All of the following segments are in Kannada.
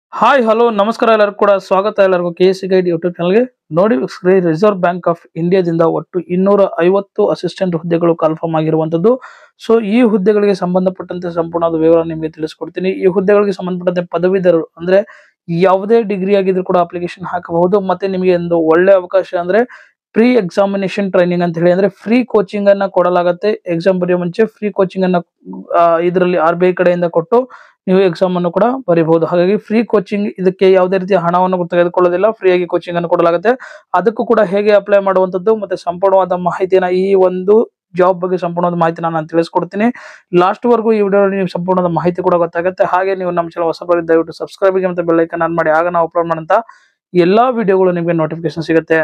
ಹಾಯ್ ಹಲೋ ನಮಸ್ಕಾರ ಎಲ್ಲರಿಗೂ ಕೂಡ ಸ್ವಾಗತ ಎಲ್ಲರಿಗೂ K S C guide YouTube ಚಾನಲ್ಗೆ ನೋಡಿ ವೀಕ್ಷಕರೇ, ರಿಸರ್ವ್ ಬ್ಯಾಂಕ್ ಆಫ್ ಇಂಡಿಯಾದಿಂದ ಒಟ್ಟು ಇನ್ನೂರ ಐವತ್ತು ಅಸಿಸ್ಟೆಂಟ್ ಹುದ್ದೆಗಳು ಕನ್ಫರ್ಮ್ ಆಗಿರುವಂತದ್ದು ಸೊ ಈ ಹುದ್ದೆಗಳಿಗೆ ಸಂಬಂಧಪಟ್ಟಂತೆ ಸಂಪೂರ್ಣವಾದ ವಿವರ ನಿಮಗೆ ತಿಳಿಸ್ಕೊಡ್ತೀನಿ ಈ ಹುದ್ದೆಗಳಿಗೆ ಸಂಬಂಧಪಟ್ಟಂತೆ ಪದವೀಧರರು ಅಂದ್ರೆ ಯಾವುದೇ ಡಿಗ್ರಿ ಆಗಿದ್ರು ಕೂಡ ಅಪ್ಲಿಕೇಶನ್ ಹಾಕಬಹುದು ಮತ್ತೆ ನಿಮಗೆ ಒಂದು ಒಳ್ಳೆ ಅವಕಾಶ ಅಂದ್ರೆ ಪ್ರೀ ಎಕ್ಸಾಮಿನೇಷನ್ ಟ್ರೈನಿಂಗ್ ಅಂತ ಹೇಳಿ ಅಂದ್ರೆ ಫ್ರೀ ಕೋಚಿಂಗ್ ಅನ್ನ ಕೊಡಲಾಗುತ್ತೆ ಎಕ್ಸಾಮ್ ಬರೆಯೋ ಮುಂಚೆ ಫ್ರೀ ಕೋಚಿಂಗ್ ಅನ್ನ ಇದರಲ್ಲಿ ಆರ್ ಬಿ ಐ ಕಡೆಯಿಂದ ಕೊಟ್ಟು ನೀವು ಎಕ್ಸಾಮ್ ಅನ್ನು ಕೂಡ ಬರೀಬಹುದು ಹಾಗಾಗಿ ಫ್ರೀ ಕೋಚಿಂಗ್ ಇದಕ್ಕೆ ಯಾವುದೇ ರೀತಿಯ ಹಣವನ್ನು ತೆಗೆದುಕೊಳ್ಳೋದಿಲ್ಲ ಫ್ರೀ ಆಗಿ ಕೋಚಿಂಗ್ ಅನ್ನು ಕೊಡಲಾಗುತ್ತೆ ಅದಕ್ಕೂ ಕೂಡ ಹೇಗೆ ಅಪ್ಲೈ ಮಾಡುವಂತದ್ದು ಮತ್ತೆ ಸಂಪೂರ್ಣವಾದ ಮಾಹಿತಿನ ಈ ಒಂದು ಜಾಬ್ ಬಗ್ಗೆ ಸಂಪೂರ್ಣವಾದ ಮಾಹಿತಿನ ನಾನು ತಿಳಿಸ್ಕೊಡ್ತೀನಿ ಲಾಸ್ಟ್ ವರೆಗೂ ಈ ವಿಡಿಯೋ ನೀವು ಸಂಪೂರ್ಣವಾದ ಮಾಹಿತಿ ಕೂಡ ಗೊತ್ತಾಗುತ್ತೆ ಹಾಗೆ ನೀವು ನಮ್ಮ ಚಾನಲ್ ಹೊಸಬರಿಗೆ ದಯವಿಟ್ಟು ಸಬ್ಸ್ಕ್ರೈಬ್ ಮತ್ತೆ ಬೆಲ್ ಐಕನ್ ಆನ್ ಮಾಡಿ ಆಗ ನಾವು ಅಪ್ಲೋಡ್ ಮಾಡೋಂತ ಎಲ್ಲಾ ವಿಡಿಯೋಗಳು ನಿಮಗೆ ನೋಟಿಫಿಕೇಶನ್ ಸಿಗುತ್ತೆ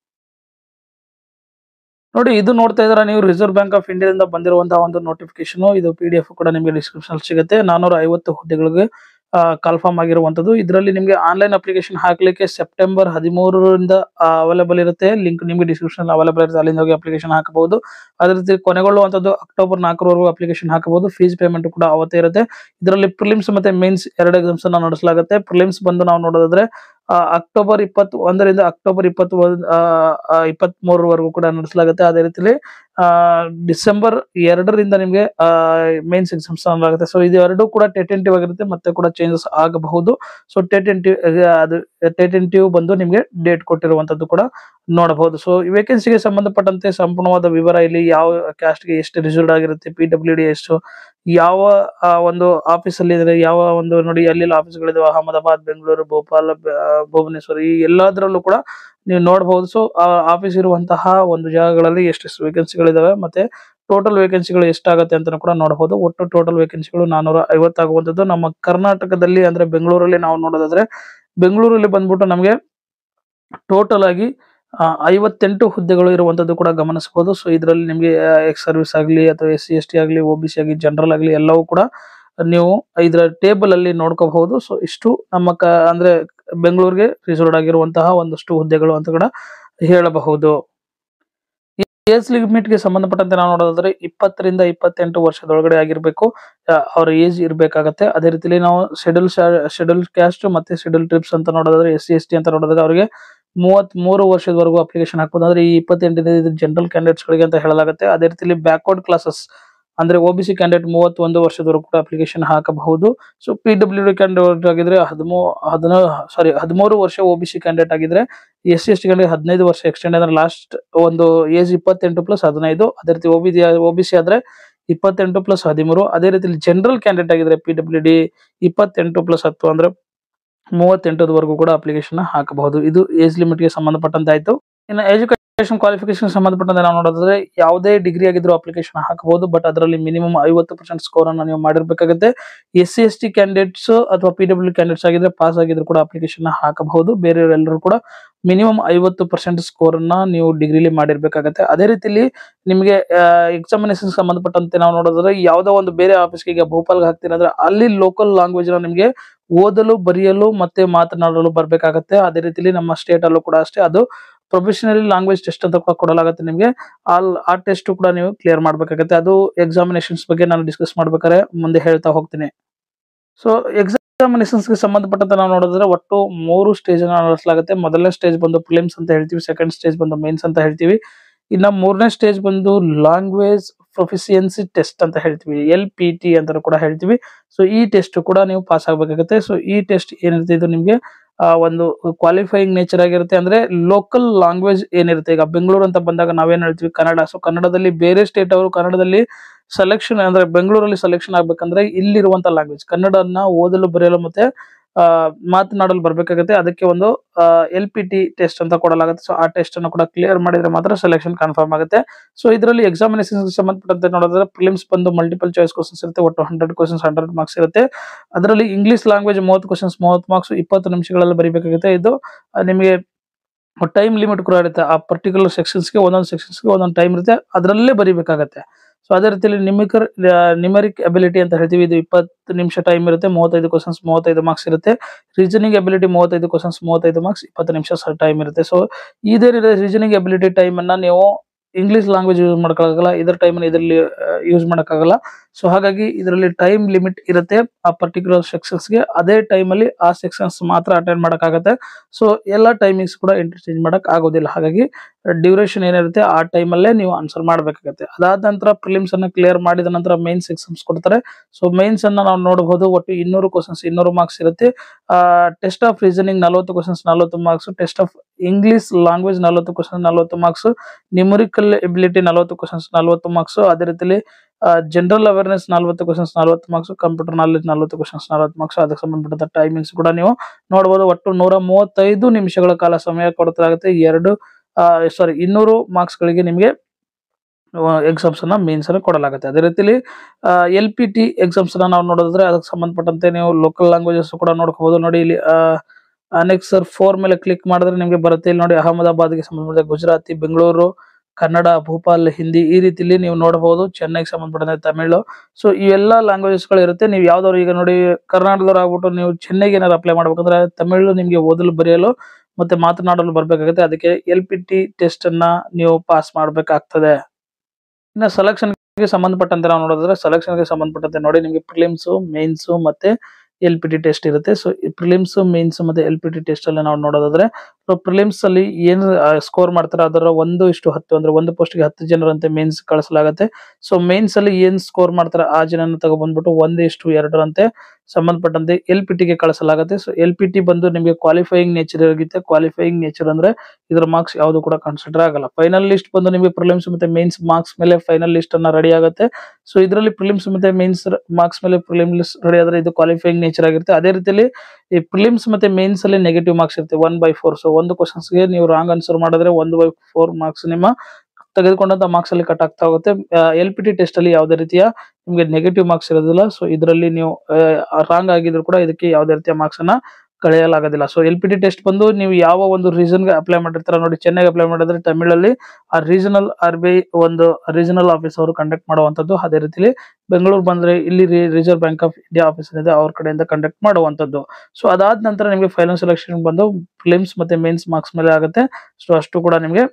ನೋಡಿ ಇದು ನೋಡ್ತಾ ಇದ್ರೆ ನೀವು ರಿಸರ್ವ್ ಬ್ಯಾಂಕ್ ಆಫ್ ಇಂಡಿಯಾದಿಂದ ಬಂದಿರುವಂತಹ ಒಂದು ನೋಟಿಫಿಕೇಶನ್ ಇದು ಪಿ ಡಿ ಎಫ್ ಕೂಡ ನಿಮಗೆ ಡಿಸ್ಕ್ರಿಪ್ಷನ್ ಸಿಗುತ್ತೆ ನಾನೂರ ಐವತ್ತು ಹುದ್ದೆಗಳಿಗೆ ಕನ್ಫರ್ಮ್ ಆಗಿರುವಂತದ್ದು ಇದರಲ್ಲಿ ನಿಮಗೆ ಆನ್ಲೈನ್ ಅಪ್ಲಿಕೇಶನ್ ಹಾಕ್ಲಿಕ್ಕೆ ಸೆಪ್ಟೆಂಬರ್ ಹದಿಮೂರರಿಂದ ಅವೈಲೇಬಲ್ ಇರುತ್ತೆ ಲಿಂಕ್ ನಿಮಗೆ ಡಿಸ್ಕ್ರಿಪ್ಷನ್ ಅವೈಲೇಬಲ್ ಇರುತ್ತೆ ಅಲ್ಲಿಂದ ಹೋಗಿ ಅಪ್ಲಿಕೇಶನ್ ಹಾಕಬಹುದು ಅದೇ ರೀತಿ ಕೊನೆಗೊಳ್ಳುವಂತದ್ದು ಅಕ್ಟೋಬರ್ ನಾಲ್ಕರವರೆಗೂ ಅಪ್ಲಿಕೇಶನ್ ಹಾಕಬಹುದು ಫೀಸ್ ಪೇಮೆಂಟ್ ಕೂಡ ಅವತ್ತೇ ಇರುತ್ತೆ ಇದರಲ್ಲಿ ಪ್ರಿಲಿಮ್ಸ್ ಮತ್ತೆ ಮೇನ್ಸ್ ಎರಡು ಎಕ್ಸಾಮ್ಸ್ ಅನ್ನ ನಡೆಸಲಾಗುತ್ತೆ ಪ್ರಿಲಿಮ್ಸ್ ಬಂದು ನಾವು ನೋಡೋದಾದ್ರೆ ಆ, ಅಕ್ಟೋಬರ್ ಇಪ್ಪತ್ತ್ ಒಂದರಿಂದ ಅಕ್ಟೋಬರ್ ಇಪ್ಪತ್ತ್ ಇಪ್ಪತ್ತ್ ಮೂರವರೆಗೂ ಕೂಡ ನಡೆಸಲಾಗುತ್ತೆ ಅದೇ ರೀತಿಲಿ ಆ, ಡಿಸೆಂಬರ್ ಎರಡರಿಂದ ನಿಮಗೆ ಮೇನ್ಸ್ ಎಕ್ಸಾಮ್ಸ್ ಆಗುತ್ತೆ ಸೊ ಇದು ಎರಡು ಕೂಡ ಟೆಟೆಂಟಿವ್ ಆಗಿರುತ್ತೆ ಮತ್ತೆ ಕೂಡ ಚೇಂಜಸ್ ಆಗಬಹುದು ಸೊ ಟೆಟೆಂಟಿವ್ ಅದು ಟೆಟೆಂಟಿವ್ ಬಂದು ನಿಮಗೆ ಡೇಟ್ ಕೊಟ್ಟಿರುವಂತದ್ದು ಕೂಡ ನೋಡಬಹುದು ಸೊ ವೇಕೆನ್ಸಿಗೆ ಸಂಬಂಧಪಟ್ಟಂತೆ ಸಂಪೂರ್ಣವಾದ ವಿವರ ಇಲ್ಲಿ ಯಾವ ಕ್ಯಾಸ್ಟ್ಗೆ ಎಷ್ಟು ರಿಸರ್ವ್ಡ್ ಆಗಿರುತ್ತೆ ಪಿ ಡಬ್ಲ್ಯೂ ಡಿ ಎಷ್ಟು ಯಾವ ಆ, ಒಂದು ಆಫೀಸ್ ಅಲ್ಲಿ ಇದ್ರೆ ಯಾವ ಒಂದು ನೋಡಿ ಎಲ್ಲೆಲ್ಲ ಆಫೀಸ್ಗಳಿದಾವೆ ಅಹಮದಾಬಾದ್ ಬೆಂಗಳೂರು ಭೋಪಾಲ್ ಬ- ಆ, ಭುವನೇಶ್ವರ ಈ ಎಲ್ಲದರಲ್ಲೂ ಕೂಡ ನೀವು ನೋಡಬಹುದು ಸೊ ಆಫೀಸ್ ಇರುವಂತಹ ಒಂದು ಜಾಗಗಳಲ್ಲಿ ಎಷ್ಟೆಷ್ಟು ವೇಕೆನ್ಸಿಗಳಿದಾವೆ ಮತ್ತೆ ಟೋಟಲ್ ವೇಕೆನ್ಸಿಗಳು ಎಷ್ಟಾಗುತ್ತೆ ಅಂತ ಕೂಡ ನೋಡಬಹುದು ಒಟ್ಟು ಟೋಟಲ್ ವೇಕೆನ್ಸಿಗಳು ನಾನೂರ ಐವತ್ತಾಗುವಂತದ್ದು ನಮ್ಮ ಕರ್ನಾಟಕದಲ್ಲಿ ಅಂದ್ರೆ ಬೆಂಗಳೂರಲ್ಲಿ ನಾವು ನೋಡೋದಾದ್ರೆ ಬೆಂಗಳೂರಲ್ಲಿ ಬಂದ್ಬಿಟ್ಟು ನಮಗೆ ಟೋಟಲ್ ಆಗಿ ಆ, ಐವತ್ತೆಂಟು ಹುದ್ದೆಗಳು ಇರುವಂತದ್ದು ಕೂಡ ಗಮನಿಸಬಹುದು ಸೊ ಇದರಲ್ಲಿ ನಿಮಗೆ ಎಕ್ಸ್ ಸರ್ವಿಸ್ ಆಗಲಿ ಅಥವಾ ಎಸ್ ಸಿ ಎಸ್ ಟಿ ಆಗಲಿ ಒ ಬಿ ಸಿ ಆಗಲಿ ಜನರಲ್ ಆಗಲಿ ಎಲ್ಲವೂ ಕೂಡ ನೀವು ಇದರ ಟೇಬಲ್ ಅಲ್ಲಿ ನೋಡ್ಕೋಬಹುದು ಸೊ ಇಷ್ಟು ನಮ್ಮ ಕ ಅಂದ್ರೆ ಬೆಂಗಳೂರಿಗೆ ರಿಸರ್ವ್ಡ್ ಆಗಿರುವಂತಹ ಒಂದಷ್ಟು ಹುದ್ದೆಗಳು ಅಂತ ಕೂಡ ಹೇಳಬಹುದು ಏಜ್ ಲಿಮಿಟ್ ಗೆ ಸಂಬಂಧಪಟ್ಟಂತೆ ನಾವು ನೋಡೋದಾದ್ರೆ ಇಪ್ಪತ್ತರಿಂದ ಇಪ್ಪತ್ತೆಂಟು ವರ್ಷದೊಳಗಡೆ ಆಗಿರ್ಬೇಕು ಆ, ಅವರ ಏಜ್ ಇರ್ಬೇಕಾಗತ್ತೆ ಅದೇ ರೀತಿಲಿ ನಾವು ಶೆಡ್ಯೂಲ್ ಶೆಡ್ಯೂಲ್ ಕ್ಯಾಸ್ಟ್ ಮತ್ತೆ ಶೆಡ್ಯೂಲ್ ಟ್ರಿಪ್ಸ್ ಅಂತ ನೋಡೋದಾದ್ರೆ ಎಸ್ ಸಿ ಎಸ್ ಟಿ ಅಂತ ನೋಡೋದಾದ್ರೆ ಅವರಿಗೆ ಮೂವತ್ತ್ ಮೂರು ವರ್ಷದವರೆಗೂ ಅಪ್ಲಿಕೇಶನ್ ಹಾಕ್ಬೋದು ಅಂದ್ರೆ ಈ ಇಪ್ಪತ್ತೆಂಟನೇ ಜನರಲ್ ಕ್ಯಾಂಡಿಡೇಟ್ಸ್ ಗಳಿಗೆ ಅಂತ ಹೇಳಲಾಗುತ್ತೆ ಅದೇ ರೀತಿಲಿ ಬ್ಯಾಕ್ವರ್ಡ್ ಕ್ಲಾಸಸ್ ಅಂದ್ರೆ ಒ ಬಿ ಸಿ ಕ್ಯಾಂಡಿಡೇಟ್ ಮೂವತ್ತೊಂದು ವರ್ಷದವರೆಗೂ ಕೂಡ ಅಪ್ಲಿಕೇಶನ್ ಹಾಕಬಹುದು so P W D candidate ಆಗಿದ್ರೆ ಹದಿಮೂ ಹದಿನ ಸಾರಿ ಹದಿಮೂರು ವರ್ಷ ಒ ಬಿ ಸಿ ಕ್ಯಾಂಡಿಡೇಟ್ ಆಗಿದ್ರೆ S C S T candidate ಹದಿನೈದು ವರ್ಷ ಎಕ್ಸ್ಟೆಂಡ್ ಅಂದ್ರೆ ಲಾಸ್ಟ್ ಒಂದು ಏಜ್ ಇಪ್ಪತ್ತೆಂಟು ಪ್ಲಸ್ ಹದಿನೈದು ಅದೇ ರೀತಿ O B O B C ಆದ್ರೆ ಇಪ್ಪತ್ತೆಂಟು ಪ್ಲಸ್ ಹದಿಮೂರು ಅದೇ ರೀತಿ ಜನರಲ್ ಕ್ಯಾಂಡಿಡೇಟ್ ಆಗಿದ್ರೆ ಪಿ ಡಬ್ಲ್ಯೂ ಡಿ ಇಪ್ಪತ್ತೆಂಟು ಪ್ಲಸ್ ಹತ್ತು ಅಂದ್ರೆ ಮೂವತ್ತೆಂಟರವರೆಗೂ ಕೂಡ ಅಪ್ಲಿಕೇಶನ್ ಹಾಕಬಹುದು ಇದು ಏಜ್ ಲಿಮಿಟ್ ಗೆ ಸಂಬಂಧಪಟ್ಟಂತೆ ಆಯ್ತು ಇನ್ನು ಎಜುಕೇಶನ್ ಕ್ವಾಲಿಫಿಕೇಶನ್ ಸಂಬಂಧಪಟ್ಟಂತೆ ನಾವು ನೋಡೋದಾದ್ರೆ ಯಾವುದೇ ಡಿಗ್ರಿ ಆಗಿದ್ರು ಅಪ್ಲಿಕೇಶನ್ ಹಾಕಬಹುದು ಬಟ್ ಅದರಲ್ಲಿ ಮಿನಿಮಮ್ ಐವತ್ತು ಪರ್ಸೆಂಟ್ ಸ್ಕೋರ್ ಅನ್ನು ನೀವು ಮಾಡಿರ್ಬೇಕಾಗುತ್ತೆ S C S T candidates ಅಥವಾ ಪಿ ಡಬ್ಲ್ಯೂ ಕ್ಯಾಂಡಿಡೇಟ್ಸ್ ಆಗಿದ್ರೆ ಪಾಸ್ ಆಗಿದ್ರು ಕೂಡ ಅಪ್ಲಿಕೇಶನ್ ಹಾಕಬಹುದು ಬೇರೆಯವರೆಲ್ಲರೂ ಕೂಡ ಮಿನಿಮಮ್ ಐವತ್ತು ಪರ್ಸೆಂಟ್ ಸ್ಕೋರ್ ಅನ್ನ ನೀವು ಡಿಗ್ರಿಲಿ ಮಾಡಿರ್ಬೇಕಾಗತ್ತೆ ಅದೇ ರೀತಿಲಿ ನಿಮಗೆ ಎಕ್ಸಾಮಿನೇಷನ್ ಸಂಬಂಧಪಟ್ಟಂತೆ ನಾವು ನೋಡೋದಾದ್ರೆ ಯಾವುದೋ ಒಂದು ಬೇರೆ ಆಫೀಸ್ಗೆ ಈಗ ಭೋಪಾಲ್ಗೆ ಹಾಕ್ತೀರಂದ್ರೆ ಅಲ್ಲಿ ಲೋಕಲ್ ಲ್ಯಾಂಗ್ವೇಜ್ ನಿಮಗೆ ಓದಲು ಬರೆಯಲು ಮತ್ತೆ ಮಾತನಾಡಲು ಬರ್ಬೇಕಾಗತ್ತೆ ಅದೇ ರೀತಿಲಿ ನಮ್ಮ ಸ್ಟೇಟ್ ಅಲ್ಲೂ ಕೂಡ ಅಷ್ಟೇ ಅದು ಪ್ರೊಫೆಷನಲ್ ಲ್ಯಾಂಗ್ವೇಜ್ ಟೆಸ್ಟ್ ಅಂತ ಕೂಡ ಕೊಡಲಾಗುತ್ತೆ ನಿಮಗೆ ಆಲ್ ಆ ಟೆಸ್ಟ್ ಕೂಡ ನೀವು ಕ್ಲಿಯರ್ ಮಾಡ್ಬೇಕಾಗತ್ತೆ ಅದು ಎಕ್ಸಾಮಿನೇಷನ್ಸ್ ಬಗ್ಗೆ ನಾನು ಡಿಸ್ಕಸ್ ಮಾಡ್ಬೇಕಾದ್ರೆ ಮುಂದೆ ಹೇಳ್ತಾ ಹೋಗ್ತೀನಿ ಸೊ ಎಕ್ಸಾಮಿನೇಷನ್ಸ್ ಗೆ ಸಂಬಂಧಪಟ್ಟಂತೆ ನಾವು ನೋಡಿದ್ರೆ ಒಟ್ಟು ಮೂರು ಸ್ಟೇಜ್ ಅನ್ನ ನಡೆಸಲಾಗುತ್ತೆ ಮೊದಲನೇ ಸ್ಟೇಜ್ ಬಂದು ಪ್ರಿಲಿಮ್ಸ್ ಅಂತ ಹೇಳ್ತೀವಿ ಸೆಕೆಂಡ್ ಸ್ಟೇಜ್ ಬಂದು ಮೇನ್ಸ್ ಅಂತ ಹೇಳ್ತೀವಿ ಇನ್ನ ಮೂರನೇ ಸ್ಟೇಜ್ ಬಂದು ಲ್ಯಾಂಗ್ವೇಜ್ ಪ್ರೊಫಿಸಿಯನ್ಸಿ ಟೆಸ್ಟ್ ಅಂತ ಹೇಳ್ತೀವಿ ಎಲ್ ಪಿ ಟಿ ಅಂತ ಕೂಡ ಹೇಳ್ತೀವಿ ಸೊ ಈ ಟೆಸ್ಟ್ ಕೂಡ ನೀವು ಪಾಸ್ ಆಗ್ಬೇಕಾಗುತ್ತೆ ಸೊ ಈ ಟೆಸ್ಟ್ ಏನಿರುತ್ತೆ ಇದು ನಿಮಗೆ ಆ, ಒಂದು ಕ್ವಾಲಿಫೈಯಿಂಗ್ ನೇಚರ್ ಆಗಿರುತ್ತೆ ಅಂದ್ರೆ ಲೋಕಲ್ ಲ್ಯಾಂಗ್ವೇಜ್ ಏನಿರುತ್ತೆ ಈಗ ಬೆಂಗಳೂರು ಅಂತ ಬಂದಾಗ ನಾವೇನ್ ಹೇಳ್ತೀವಿ ಕನ್ನಡ ಸೊ ಕನ್ನಡದಲ್ಲಿ ಬೇರೆ ಸ್ಟೇಟ್ ಅವರು ಕನ್ನಡದಲ್ಲಿ ಸೆಲೆಕ್ಷನ್ ಅಂದ್ರೆ ಬೆಂಗಳೂರಲ್ಲಿ ಸೆಲೆಕ್ಷನ್ ಆಗ್ಬೇಕಂದ್ರೆ ಇಲ್ಲಿರುವಂತ ಲ್ಯಾಂಗ್ವೇಜ್ ಕನ್ನಡನ ಓದಲು ಬರೆಯಲು ಮತ್ತೆ ಆ, ಮಾತನಾಡಲು ಬರ್ಬೇಕಾಗುತ್ತೆ ಅದಕ್ಕೆ ಒಂದು ಎಲ್ ಪಿ ಟಿ ಟೆಸ್ಟ್ ಅಂತ ಕೊಡಲಾಗುತ್ತೆ ಸೊ ಆ ಟೆಸ್ಟ್ ಅನ್ನು ಕೂಡ ಕ್ಲಿಯರ್ ಮಾಡಿದ್ರೆ ಮಾತ್ರ ಸೆಲೆಕ್ಷನ್ ಕನ್ಫರ್ಮ್ ಆಗುತ್ತೆ ಸೊ ಇದರಲ್ಲಿ ಎಕ್ಸಾಮಿನೇಷನ್ ಸಂಬಂಧಪಟ್ಟಂತೆ ನೋಡಿದ್ರೆ ಪ್ರಿಲಿಮ್ಸ್ ಬಂದು ಮಲ್ಟಿಪಲ್ ಚಾಯ್ಸ್ ಕ್ವಶನ್ಸ್ ಇರುತ್ತೆ ಒಟ್ಟು ಹಂಡ್ರೆಡ್ ಕ್ವಶನ್ಸ್ ಹಂಡ್ರೆಡ್ ಮಾರ್ಕ್ಸ್ ಇರುತ್ತೆ ಅದರಲ್ಲಿ ಇಂಗ್ಲಿಷ್ ಲ್ಯಾಂಗ್ವೇಜ್ ಮೂವತ್ತು ಕ್ವಶನ್ಸ್ ಮೂವತ್ತು ಮಾರ್ಕ್ಸ್ ಇಪ್ಪತ್ತು ನಿಮಿಷಗಳಲ್ಲಿ ಬರೀಬೇಕಾಗುತ್ತೆ ಇದು ಆ, ನಿಮಗೆ ಟೈಮ್ ಲಿಮಿಟ್ ಕೂಡ ಇರುತ್ತೆ ಆ ಪರ್ಟಿಕ್ಯುಲರ್ ಸೆಕ್ಷನ್ಸ್ಗೆ ಒಂದೊಂದು ಸೆಕ್ಷನ್ಸ್ಗೆ ಒಂದೊಂದು ಟೈಮ್ ಇರುತ್ತೆ ಅದರಲ್ಲೇ ಬರೀಬೇಕಾಗತ್ತೆ ಸೊ ಅದೇ ರೀತಿಯಲ್ಲಿ ನಿಮಿಕರ್ ನಿಮರಿಕ್ ಅಬಿಲಿಟಿ ಅಂತ ಹೇಳ್ತೀವಿ ಇದು ಇಪ್ಪತ್ತು ನಿಮಿಷ ಟೈಮ್ ಇರುತ್ತೆ ಮೂವತ್ತೈದು ಕ್ವಶನ್ಸ್ ಮೂವತ್ತೈದು ಮಾರ್ಕ್ಸ್ ಇರುತ್ತೆ ರೀಸನಿಂಗ್ ಅಬಿಲಿಟಿ ಮೂವತ್ತೈದು ಕ್ವಶನ್ಸ್ ಮೂವತ್ತೈದು ಮಾರ್ಕ್ಸ್ ಇಪ್ಪತ್ತು ನಿಮಿಷ ಟೈಮ್ ಇರುತ್ತೆ ಸೊ ಇದೇ ರೀಸನಿಂಗ್ ಅಬಿಲಿಟಿ ಟೈಮ್ ಅನ್ನ ನೀವು ಇಂಗ್ಲಿಷ್ ಲ್ಯಾಂಗ್ವೇಜ್ ಯೂಸ್ ಮಾಡೋಕ್ಕಾಗಲ್ಲ ಇದರ ಟೈಮಲ್ಲಿ ಇದರಲ್ಲಿ ಯೂಸ್ ಮಾಡೋಕ್ಕಾಗಲ್ಲ ಸೊ ಹಾಗಾಗಿ ಇದರಲ್ಲಿ ಟೈಮ್ ಲಿಮಿಟ್ ಇರುತ್ತೆ ಆ ಪರ್ಟಿಕ್ಯುಲರ್ ಸೆಕ್ಷನ್ಸ್ಗೆ ಅದೇ ಟೈಮಲ್ಲಿ ಆ ಸೆಕ್ಷನ್ಸ್ ಮಾತ್ರ ಅಟೆಂಡ್ ಮಾಡೋಕ್ಕಾಗತ್ತೆ ಸೊ ಎಲ್ಲ ಟೈಮಿಂಗ್ಸ್ ಕೂಡ ಇಂಟರ್ಚೇಂಜ್ ಮಾಡಕ್ ಆಗೋದಿಲ್ಲ ಹಾಗಾಗಿ ಡ್ಯೂರೇಷನ್ ಏನಿರುತ್ತೆ ಆ ಟೈಮಲ್ಲೇ ನೀವು ಆನ್ಸರ್ ಮಾಡಬೇಕಾಗುತ್ತೆ ಅದಾದ ನಂತರ ಪ್ರಿಲಿಮ್ಸ್ ಅನ್ನ ಕ್ಲಿಯರ್ ಮಾಡಿದ ನಂತರ ಮೈನ್ಸ್ ಎಕ್ಸಾಮ್ಸ್ ಕೊಡ್ತಾರೆ ಸೊ ಮೈನ್ಸ್ ಅನ್ನ ನಾವು ನೋಡಬಹುದು ಒಟ್ಟು ಇನ್ನೂರು ಕ್ವಶನ್ಸ್ ಇನ್ನೂರು ಮಾರ್ಕ್ಸ್ ಇರುತ್ತೆ ಟೆಸ್ಟ್ ಆಫ್ ರೀಸನಿಂಗ್ ನಲವತ್ತು ಕ್ವಶನ್ಸ್ ನಲವತ್ತು marks test of English language ನಲವತ್ತು ಕ್ವಶನ್ಸ್ ನಲವತ್ತು ಮಾರ್ಕ್ಸ್ ನ್ಯೂಮರಿಕಲ್ ಎಬಿಲಿಟಿ ನಲವತ್ತು ಕ್ವಶನ್ಸ್ ನಲವತ್ತು ಮಾರ್ಕ್ಸ್ ಅದೇ ರೀತಿಲಿ ಜನರಲ್ ಅವೇರ್ನೆಸ್ ನಲವತ್ತು ಕ್ವಶನ್ಸ್ ನಲವತ್ತು ಮಾರ್ಕ್ಸ್ ಕಂಪ್ಯೂಟರ್ ನಾಲೆಜ್ ನಲವತ್ತು ಕ್ವಶನ್ಸ್ ನಲವತ್ತು ಮಾರ್ಕ್ಸ್ ಅದಕ್ಕೆ ಸಂಬಂಧಪಟ್ಟ ಟೈಮಿಂಗ್ಸ್ ಕೂಡ ನೀವು ನೋಡಬಹುದು ಒಟ್ಟು ನೂರ ಮೂವತ್ತೈದು ನಿಮಿಷಗಳ ಕಾಲ ಸಮಯ ಕೊಡಲಾಗುತ್ತೆ ಎರಡು ಸಾರಿ ಇನ್ನೂರು ಮಾರ್ಕ್ಸ್ ಗಳಿಗೆ ನಿಮಗೆ ಎಕ್ಸಾಮ್ಸ್ ಅನ್ನ ಮೇನ್ಸ್ ಅನ್ನ ಕೊಡಲಾಗುತ್ತೆ ಅದೇ ರೀತಿಲಿ ಎಲ್ ಪಿ ಟಿ ಎಕ್ಸಾಮ್ಸ್ ಅನ್ನ ನಾವು ನೋಡಿದ್ರೆ ಅದಕ್ಕೆ ಸಂಬಂಧಪಟ್ಟಂತೆ ನೀವು ಲೋಕಲ್ ಲ್ಯಾಂಗ್ವೇಜಸ್ ಕೂಡ ನೋಡ್ಕೋಬಹುದು ನೋಡಿ ಇಲ್ಲಿ ಅನೆಕ್ಸರ್ ಫೋರ್ ಮೇಲೆ ಕ್ಲಿಕ್ ಮಾಡಿದ್ರೆ ನಿಮಗೆ ಬರುತ್ತೆ ಇಲ್ಲಿ ನೋಡಿ ಅಹಮದಾಬಾದ್ಗೆ ಸಂಬಂಧಪಟ್ಟ ಗುಜರಾತಿ ಬೆಂಗಳೂರು ಕನ್ನಡ ಭೂಪಾಲ್ ಹಿಂದಿ ಈ ರೀತಿಲಿ ನೀವು ನೋಡಬಹುದು ಚೆನ್ನೈಗೆ ಸಂಬಂಧಪಟ್ಟಂತೆ ತಮಿಳು ಸೊ ಇವೆಲ್ಲ ಲ್ಯಾಂಗ್ವೇಜಸ್ ಗಳು ಇರುತ್ತೆ ನೀವು ಯಾವ್ದಾದ್ರು ಈಗ ನೋಡಿ ಕರ್ನಾಟಕದವ್ರು ಆಗ್ಬಿಟ್ಟು ನೀವು ಚೆನ್ನೈಗೆ ಏನಾದ್ರು ಅಪ್ಲೈ ಮಾಡ್ಬೇಕಂದ್ರೆ ತಮಿಳು ನಿಮಗೆ ಓದಲು ಬರೆಯಲು ಮತ್ತೆ ಮಾತನಾಡಲು ಬರ್ಬೇಕಾಗುತ್ತೆ ಅದಕ್ಕೆ ಎಲ್ ಪಿ ಟಿ ಟೆಸ್ಟ್ ಅನ್ನ ನೀವು ಪಾಸ್ ಮಾಡ್ಬೇಕಾಗ್ತದೆ ಇನ್ನು ಸೆಲೆಕ್ಷನ್ ಗೆ ಸಂಬಂಧಪಟ್ಟಂತೆ ನಾವು ನೋಡಿದ್ರೆ ಸೆಲೆಕ್ಷನ್ ಗೆ ಸಂಬಂಧಪಟ್ಟಂತೆ ನೋಡಿ ನಿಮಗೆ ಪ್ರಿಲಿಮ್ಸ್ ಮೇನ್ಸ್ ಮತ್ತೆ ಎಲ್ ಪಿ ಟಿ ಟೆಸ್ಟ್ ಇರುತ್ತೆ ಸೊ ಪ್ರಿಲಿಮ್ಸ್ ಮೇನ್ಸ್ ಮತ್ತೆ ಎಲ್ ಪಿ ಟಿ ಟೆಸ್ಟ್ ಅಲ್ಲಿ ನಾವು ನೋಡೋದಾದ್ರೆ ಸೊ ಪ್ರಿಲಿಮ್ಸ್ ಅಲ್ಲಿ ಏನು ಸ್ಕೋರ್ ಮಾಡ್ತಾರೆ ಅದರ ಒಂದು ಇಷ್ಟು ಹತ್ತು ಅಂದ್ರೆ ಒಂದು ಪೋಸ್ಟ್ ಗೆ ಹತ್ತು ಜನರಂತೆ ಮೇನ್ಸ್ ಕಳಿಸಲಾಗುತ್ತೆ ಸೊ ಮೇನ್ಸ್ ಅಲ್ಲಿ ಏನ್ ಸ್ಕೋರ್ ಮಾಡ್ತಾರೆ ಆ ಜನನ ತಗೊಬಂದ್ಬಿಟ್ಟು ಒಂದು ಇಷ್ಟು ಎರಡರಂತೆ ಸಂಬಂಧಪಟ್ಟಂತೆ ಎಲ್ ಪಿ ಟಿಗೆ ಕಳಿಸಲಾಗುತ್ತೆ ಸೊ ಎಲ್ ಪಿ ಟಿ ಬಂದು ನಿಮಗೆ ಕ್ವಾಲಿಫೈಯಿಂಗ್ ನೇಚರ್ ಇರುತ್ತೆ ಕ್ವಾಲಿಫೈಯಿಂಗ್ ನೇಚರ್ ಅಂದ್ರೆ ಇದರ ಮಾರ್ಕ್ಸ್ ಯಾವುದು ಕೂಡ ಕನ್ಸಿಡರ್ ಆಗಲ್ಲ ಫೈನಲ್ ಲಿಸ್ಟ್ ಬಂದು ನಿಮಗೆ ಪ್ರಿಲಿಮ್ಸ್ ಮತ್ತೆ ಮೇನ್ಸ್ ಮಾರ್ಕ್ಸ್ ಮೇಲೆ ಫೈನಲ್ ಲಿಸ್ಟ್ ಅನ್ನ ರೆಡಿ ಆಗುತ್ತೆ ಸೊ ಇದರಲ್ಲಿ ಪ್ರಿಲಿಮ್ಸ್ ಮತ್ತೆ ಮೇನ್ಸ್ ಮಾರ್ಕ್ಸ್ ಮೇಲೆ ಪ್ರಿಲಿಮ್ ಲಿಸ್ಟ್ ರೆಡಿ ಆದ್ರೆ ಇದು ಕ್ವಾಲಿಫೈಯಿಂಗ್ ನೇಚರ್ ಆಗಿರುತ್ತೆ ಅದೇ ರೀತಿಯಲ್ಲಿ ಈ ಪ್ರಿಲಿಮ್ಸ್ ಮತ್ತೆ ಮೇನ್ಸ್ ಅಲ್ಲಿ ನೆಗೆಟಿವ್ ಮಾರ್ಕ್ಸ್ ಇರುತ್ತೆ ಒನ್ ಬೈ ಫೋರ್ ಸೊ ಒಂದು ಕ್ವಶನ್ಸ್ ಗೆ ನೀವು ರಾಂಗ್ ಆನ್ಸರ್ ಮಾಡಿದ್ರೆ ಒಂದು ಬೈ ಫೋರ್ ಮಾರ್ಕ್ಸ್ ನಿಮ್ಮ ತೆಗೆದುಕೊಂಡಂತ ಮಾರ್ಕ್ಸ್ ಅಲ್ಲಿ ಕಟ್ ಆಗ್ತಾ ಹೋಗುತ್ತೆ ಎಲ್ ಪಿ ಟಿ ಟೆಸ್ಟ್ ಅಲ್ಲಿ ಯಾವುದೇ ರೀತಿಯ ನಿಮಗೆ ನೆಗೆಟಿವ್ ಮಾರ್ಕ್ಸ್ ಇರೋದಿಲ್ಲ ಸೊ ಇದರಲ್ಲಿ ನೀವು ರಾಂಗ್ ಆಗಿದ್ರು ಕೂಡ ಇದಕ್ಕೆ ಯಾವುದೇ ರೀತಿಯ ಮಾರ್ಕ್ಸ್ ಅನ್ನ ಕಳೆಯಲಾಗೋದಿಲ್ಲ so L P T test ಬಂದು ನೀವು ಯಾವ ಒಂದು ರೀಸನ್ ಗೆ ಅಪ್ಲೈ ಮಾಡಿರ್ತಾರ ನೋಡಿ ಚೆನ್ನೈಗೆ ಅಪ್ಲೈ ಮಾಡಿದ್ರೆ ತಮಿಳಲ್ಲಿ ಆ ರೀಜನಲ್ ಆರ್ ಬಿ ಐ ಒಂದು ರೀಜನಲ್ ಆಫೀಸ್ ಅವರು ಕಂಡಕ್ಟ್ ಮಾಡುವಂತದ್ದು ಅದೇ ರೀತಿಲಿ ಬೆಂಗಳೂರು ಬಂದ್ರೆ ಇಲ್ಲಿ reserve bank of India office ಇದೆ ಅವ್ರ ಕಡೆಯಿಂದ ಕಂಡಕ್ಟ್ ಮಾಡುವಂತದ್ದು ಸೊ ಅದಾದ ನಂತರ ನಿಮಗೆ ಫೈನಲ್ ಸೆಲೆಕ್ಷನ್ ಬಂದು ಫಿಲಿಮ್ಸ್ ಮತ್ತೆ ಮೇನ್ಸ್ ಮಾರ್ಕ್ಸ್ ಮೇಲೆ ಆಗುತ್ತೆ ಸೊ ಅಷ್ಟು ಕೂಡ ನಿಮಗೆ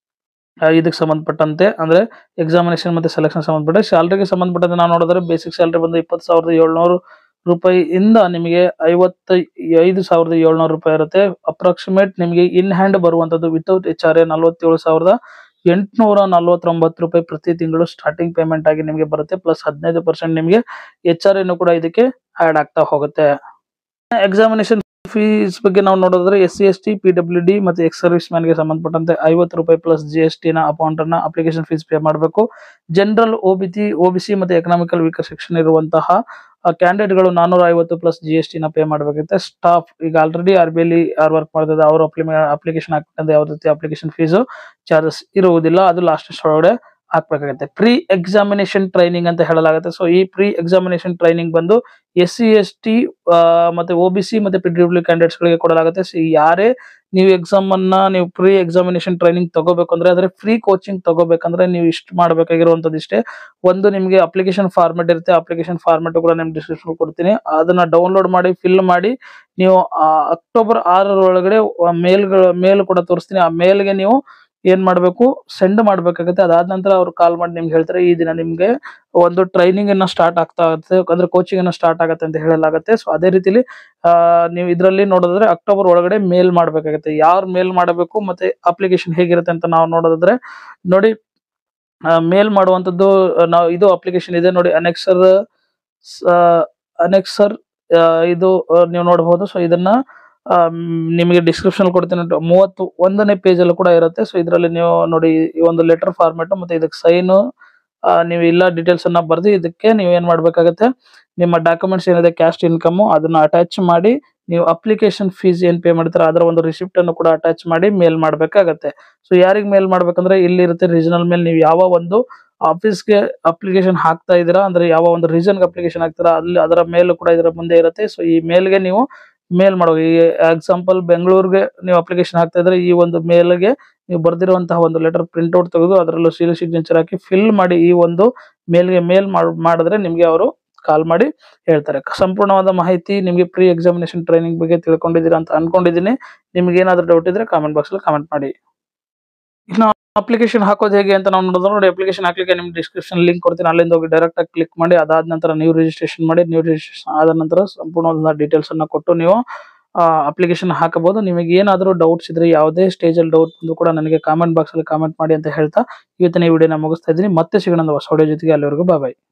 ಇದಕ್ಕೆ ಸಂಬಂಧಪಟ್ಟಂತೆ ಅಂದ್ರೆ ಎಕ್ಸಾಮಿನೇಷನ್ ಮತ್ತೆ ಸೆಲೆಕ್ಷನ್ ಸಂಬಂಧಪಟ್ಟ ಸ್ಯಾಲರಿಗೆ ಸಂಬಂಧಪಟ್ಟಂತೆ ನಾವು ನೋಡಿದ್ರೆ ಬೇಸಿಕ್ ಸ್ಯಾಲರಿ ಬಂದು ಇಪ್ಪತ್ತು ಸಾವಿರದ ಏಳ್ನೂರು ರೂಪಾಯಿ ಇಂದ ನಿಮಗೆ ಐವತ್ತ ಐದು ಸಾವಿರದ ಏಳ್ನೂರು ರೂಪಾಯಿ ಇರುತ್ತೆ ಅಪ್ರಾಕ್ಸಿಮೇಟ್ ನಿಮಗೆ ಇನ್ ಹ್ಯಾಂಡ್ ಬರುವಂತದ್ದು ವಿತೌಟ್ ಎಚ್ ಆರ್ ಎ ನಲ್ವತ್ತೇಳು ಸಾವಿರದ ಎಂಟುನೂರ ನಲ್ವತ್ತೊಂಬತ್ತು ರೂಪಾಯಿ ಪ್ರತಿ ತಿಂಗಳು ಸ್ಟಾರ್ಟಿಂಗ್ ಪೇಮೆಂಟ್ ಆಗಿ ನಿಮಗೆ ಬರುತ್ತೆ ಪ್ಲಸ್ ಹದಿನೈದು ಪರ್ಸೆಂಟ್ ನಿಮಗೆ ಎಚ್ ಆರ್ ಎನ್ನು ಕೂಡ ಇದಕ್ಕೆ ಆಡ್ ಆಗ್ತಾ ಹೋಗುತ್ತೆ ಎಕ್ಸಾಮಿನೇಷನ್ ಫೀಸ್ ಬಗ್ಗೆ ನಾವು ನೋಡೋದಾದ್ರೆ S C S T P W D ಮತ್ತೆ ಎಕ್ಸ್ ಸರ್ವಿಸ್ ಮ್ಯಾನ್ ಗೆ ಸಂಬಂಧಪಟ್ಟಂತೆ ಐವತ್ತು ರೂಪಾಯಿ ಪ್ಲಸ್ ಜಿ ಎಸ್ ಟಿ ನ ಅಮೌಂಟ್ ಅನ್ನ ಅಪ್ಲಿಕೇಶನ್ ಫೀಸ್ ಪೇ ಮಾಡಬೇಕು ಜನರಲ್ ಒಬಿಸಿ ಒಬಿಸಿ ಮತ್ತೆ ಎಕನಾಮಿಕಲ್ ವೀಕರ್ ಸೆಕ್ಷನ್ ಇರುವಂತಹ ಕ್ಯಾಂಡಿಡೇಟ್ ಗಳು ನಾನೂರ ಐವತ್ತು ಪ್ಲಸ್ ಜಿ ಎಸ್ ಟಿ ನ ಪೇ ಮಾಡಬೇಕಾಗುತ್ತೆ ಸ್ಟಾಫ್ ಈಗ ಆಲ್ರೆಡಿ ಆರ್ ಬಿ ಅಲ್ಲಿ ಯಾರು ವರ್ಕ್ ಮಾಡ್ತಿದೆ ಅವರು ಅಪ್ಲಿಕೇಶನ್ ಹಾಕ್ಬೇಕಂದ್ರೆ ಯಾವ ರೀತಿ ಅಪ್ಲಿಕೇಶನ್ ಫೀಸ್ ಚಾರ್ಜಸ್ ಇರುವುದಿಲ್ಲ ಅದು ಲಾಸ್ಟ್ ಒಳಗಡೆ ಹಾಕ್ಬೇಕಾಗುತ್ತೆ ಪ್ರೀ ಎಕ್ಸಾಮಿನೇಷನ್ ಟ್ರೈನಿಂಗ್ ಅಂತ ಹೇಳಲಾಗುತ್ತೆ ಸೊ ಈ ಪ್ರೀ ಎಕ್ಸಾಮಿನೇಷನ್ ಟ್ರೈನಿಂಗ್ ಬಂದು ಎಸ್ ಸಿ ಎಸ್ ಟಿ ಮತ್ತೆ ಒ ಬಿ ಸಿ ಮತ್ತೆ ಪಿ ಡಬ್ಲ್ಯೂ ಕ್ಯಾಂಡಿಡೇಟ್ಸ್ ಗಳಿಗೆ ಕೊಡಲಾಗುತ್ತೆ ಸೊ ಯಾರೇ ನೀವು ಎಕ್ಸಾಮ್ ಅನ್ನ ನೀವು ಪ್ರೀ ಎಕ್ಸಾಮಿನೇಷನ್ ಟ್ರೈನಿಂಗ್ ತಗೋಬೇಕು ಅಂದ್ರೆ ಅದ್ರ ಫ್ರೀ ಕೋಚಿಂಗ್ ತಗೋಬೇಕಂದ್ರೆ ನೀವು ಇಷ್ಟು ಮಾಡಬೇಕಾಗಿರುವಂತದ್ದು ಇಷ್ಟೇ ಒಂದು ನಿಮಗೆ ಅಪ್ಲಿಕೇಶನ್ ಫಾರ್ಮೆಟ್ ಇರುತ್ತೆ ಅಪ್ಲಿಕೇಶನ್ ಫಾರ್ಮೆಟ್ ಕೂಡ ನಿಮ್ಗೆ ಡಿಸ್ಕ್ರಿಪ್ಷನ್ ಕೊಡ್ತೀನಿ ಅದನ್ನ ಡೌನ್ಲೋಡ್ ಮಾಡಿ ಫಿಲ್ ಮಾಡಿ ನೀವು ಅಕ್ಟೋಬರ್ ಆರರೊಳಗಡೆ ಮೇಲ್ಗಳ ಮೇಲ್ ಕೂಡ ತೋರಿಸ್ತೀನಿ ಆ ಮೇಲ್ಗೆ ನೀವು ಏನ್ ಮಾಡ್ಬೇಕು ಸೆಂಡ್ ಮಾಡ್ಬೇಕಾಗುತ್ತೆ ಅದಾದ ನಂತರ ಅವ್ರು ಕಾಲ್ ಮಾಡಿ ನಿಮ್ಗೆ ಹೇಳ್ತಾರೆ ಈ ದಿನ ನಿಮ್ಗೆ ಒಂದು ಟ್ರೈನಿಂಗ್ ಅನ್ನ ಸ್ಟಾರ್ಟ್ ಆಗ್ತಾ ಆಗುತ್ತೆ ಅಂದ್ರೆ ಕೋಚಿಂಗ್ ಅನ್ನ ಸ್ಟಾರ್ಟ್ ಆಗುತ್ತೆ ಅಂತ ಹೇಳಲಾಗುತ್ತೆ ಸೊ ಅದೇ ರೀತಿಲಿ ಆ ನೀವು ಇದರಲ್ಲಿ ನೋಡೋದಾದ್ರೆ ಅಕ್ಟೋಬರ್ ಒಳಗಡೆ ಮೇಲ್ ಮಾಡ್ಬೇಕಾಗುತ್ತೆ ಯಾರು ಮೇಲ್ ಮಾಡಬೇಕು ಮತ್ತೆ ಅಪ್ಲಿಕೇಶನ್ ಹೇಗಿರುತ್ತೆ ಅಂತ ನಾವು ನೋಡೋದಾದ್ರೆ ನೋಡಿ ಮೇಲ್ ಮಾಡುವಂತದ್ದು ನಾವು ಇದು ಅಪ್ಲಿಕೇಶನ್ ಇದೆ ನೋಡಿ ಅನೆಕ್ಸರ್ ಅನೆಕ್ಸರ್ ಇದು ನೀವು ನೋಡಬಹುದು ಸೊ ಇದನ್ನ ನಿಮಗೆ ಡಿಸ್ಕ್ರಿಪ್ಷನ್ ಕೊಡ್ತೀನಿ ಮೂವತ್ತು ಒಂದನೇ ಪೇಜ್ ಅಲ್ಲೂ ಕೂಡ ಇರುತ್ತೆ ಸೊ ಇದರಲ್ಲಿ ನೀವು ನೋಡಿ ಈ ಒಂದು ಲೆಟರ್ ಫಾರ್ಮೆಟ್ ಮತ್ತೆ ಇದಕ್ಕೆ ಸೈನ್ ನೀವು ಇಲ್ಲ ಡೀಟೇಲ್ಸ್ ಅನ್ನ ಬರ್ದು ಇದಕ್ಕೆ ನೀವು ಏನ್ ಮಾಡ್ಬೇಕಾಗತ್ತೆ ನಿಮ್ಮ ಡಾಕ್ಯುಮೆಂಟ್ಸ್ ಏನಿದೆ ಕ್ಯಾಸ್ಟ್ ಇನ್ಕಮ್ ಅದನ್ನ ಅಟ್ಯಾಚ್ ಮಾಡಿ ನೀವು ಅಪ್ಲಿಕೇಶನ್ ಫೀಸ್ ಏನ್ ಪೇ ಮಾಡ್ತಾರೆ ಅದರ ಒಂದು ರಿಸಿಪ್ಟ್ ಅನ್ನು ಕೂಡ ಅಟ್ಯಾಚ್ ಮಾಡಿ ಮೇಲ್ ಮಾಡ್ಬೇಕಾಗತ್ತೆ ಸೊ ಯಾರಿಗೆ ಮೇಲ್ ಮಾಡ್ಬೇಕಂದ್ರೆ ಇಲ್ಲಿ ಇರುತ್ತೆ ರೀಜನಲ್ ಮೇಲ್ ನೀವು ಯಾವ ಒಂದು ಆಫೀಸ್ಗೆ ಅಪ್ಲಿಕೇಶನ್ ಹಾಕ್ತಾ ಇದೀರಾ ಅಂದ್ರೆ ಯಾವ ಒಂದು ರೀಸನ್ಗೆ ಅಪ್ಲಿಕೇಶನ್ ಹಾಕ್ತಾರ ಅಲ್ಲಿ ಅದರ ಮೇಲ್ ಕೂಡ ಇದರ ಮುಂದೆ ಇರುತ್ತೆ ಸೊ ಈ ಮೇಲ್ಗೆ ನೀವು ಮೇಲ್ ಮಾಡಬೇಕು ಈ ಎಕ್ಸಾಂಪಲ್ ಬೆಂಗಳೂರಿಗೆ ನೀವು ಅಪ್ಲಿಕೇಶನ್ ಹಾಕ್ತಾ ಇದ್ರೆ ಈ ಒಂದು ಮೇಲ್ಗೆ ನೀವು ಬರ್ದಿರುವಂತಹ ಒಂದು ಲೆಟರ್ ಪ್ರಿಂಟ್ ಔಟ್ ತೆಗೆದು ಅದರಲ್ಲೂ ಸೀಲ್ ಸಿಗ್ನೇಚರ್ ಹಾಕಿ ಫಿಲ್ ಮಾಡಿ ಈ ಒಂದು ಮೇಲ್ಗೆ ಮೇಲ್ ಮಾಡಿದ್ರೆ ನಿಮ್ಗೆ ಅವರು ಕಾಲ್ ಮಾಡಿ ಹೇಳ್ತಾರೆ ಸಂಪೂರ್ಣವಾದ ಮಾಹಿತಿ ನಿಮಗೆ ಪ್ರೀ ಎಕ್ಸಾಮಿನೇಷನ್ ಟ್ರೈನಿಂಗ್ ಬಗ್ಗೆ ತಿಳ್ಕೊಂಡಿದ್ದೀರಾ ಅಂತ ಅನ್ಕೊಂಡಿದ್ದೀನಿ ನಿಮ್ಗೆ ಏನಾದ್ರು ಡೌಟ್ ಇದ್ರೆ ಕಾಮೆಂಟ್ ಬಾಕ್ಸ್ ಅಲ್ಲಿ ಕಾಮೆಂಟ್ ಮಾಡಿ ಇನ್ನು ಅಪ್ಲಿಕೇಶನ್ ಹಾಕೋದು ಹೇಗೆ ಅಂತ ನಾವು ನೋಡಿದ್ರೆ ನೋಡಿ ಅಪ್ಲಿಕೇಶನ್ ಹಾಕ್ಲಿಕ್ಕೆ ನಿಮ್ಗೆ ಡಿಸ್ಕ್ರಿಪ್ಷನ್ ಲಿಂಕ್ ಕೊಡ್ತೀನಿ ಅಲ್ಲಿಂದ ಹೋಗಿ ಡೈರೆಕ್ಟ್ ಆಗಿ ಕ್ಲಿಕ್ ಮಾಡಿ ಅದಾದ ನಂತರ ನೀವು ರಿಜಿಸ್ಟ್ರೇಷನ್ ಮಾಡಿ ನೀವು ರಿಜಿಸ್ಟ್ರೇಷನ್ ಆದ ನಂತರ ಸಂಪೂರ್ಣವಾದ ಡೀಟೇಲ್ಸ್ ಅನ್ನ ಕೊಟ್ಟು ನೀವು ಅಪ್ಲಿಕೇಶನ್ ಹಾಕಬಹುದು ನಿಮಗೆ ಏನಾದರೂ ಡೌಟ್ಸ್ ಇದ್ರೆ ಯಾವುದೇ ಸ್ಟೇಜ್ ಅಲ್ಲಿ ಡೌಟ್ ಬಂದು ಕೂಡ ನನಗೆ ಕಾಮೆಂಟ್ ಬಾಕ್ಸ್ ಅಲ್ಲಿ ಕಾಮೆಂಟ್ ಮಾಡಿ ಅಂತ ಹೇಳ್ತಾ ಇವತ್ತಿನ ಈ ವಿಡಿಯೋನ ಮುಗಿಸ್ತಾ ಇದ್ದೀನಿ ಮತ್ತೆ ಸಿಗೋಣ ಒಂದು ಹೊಸ ವಿಡಿಯೋ ಜೊತೆಗೆ ಅಲ್ಲಿವರೆಗೂ ಬಾಯ್